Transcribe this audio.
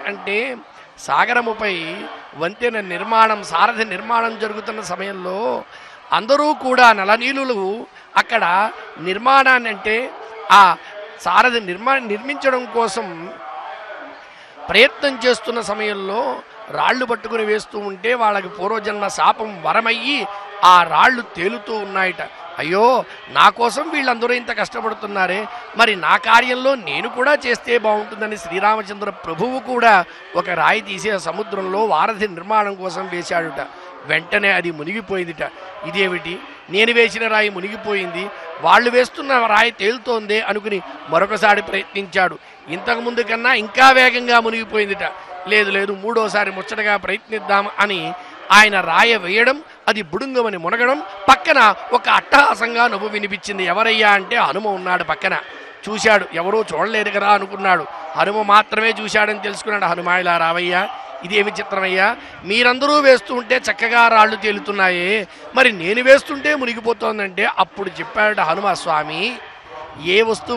అంటే సాగరముపై వంతెన నిర్మాణం సారథి నిర్మాణం జరుగుతున్న సమయంలో అందరూ కూడా నలనీలులు అక్కడ నిర్మాణాన్ని అంటే ఆ సారథి నిర్మా నిర్మించడం కోసం ప్రయత్నం చేస్తున్న సమయంలో రాళ్ళు పట్టుకుని వేస్తూ ఉంటే వాళ్ళకి పూర్వజన్మ శాపం వరమయ్యి ఆ రాళ్ళు తేలుతూ ఉన్నాయట అయ్యో నా కోసం వీళ్ళందరూ ఇంత కష్టపడుతున్నారే మరి నా కార్యంలో నేను కూడా చేస్తే బాగుంటుందని శ్రీరామచంద్ర ప్రభువు కూడా ఒక రాయి తీసి ఆ సముద్రంలో వారధి నిర్మాణం కోసం వేశాడుట వెంటనే అది మునిగిపోయిందిట ఇదేమిటి నేను వేసిన రాయి మునిగిపోయింది వాళ్ళు వేస్తున్న రాయి తేలుతోందే అనుకుని మరొకసారి ప్రయత్నించాడు ఇంతకు ముందు కన్నా ఇంకా వేగంగా మునిగిపోయిందిట లేదు లేదు మూడోసారి ముచ్చటగా ప్రయత్నిద్దాం అని ఆయన రాయ వేయడం అది బుడుంగమని మునగడం పక్కన ఒక అట్టహాసంగా నవ్వు వినిపించింది ఎవరయ్యా అంటే హనుమ ఉన్నాడు పక్కన చూశాడు ఎవరూ చూడలేరు కదా అనుకున్నాడు హనుమ మాత్రమే చూశాడని తెలుసుకున్నాడు హనుమ ఇలా రావయ్యా ఇదేమి చిత్రమయ్యా మీరందరూ వేస్తూ ఉంటే చక్కగా రాళ్ళు తేలుతున్నాయే మరి నేను వేస్తుంటే మునిగిపోతోందంటే అప్పుడు చెప్పాడు హనుమ స్వామి ఏ వస్తువు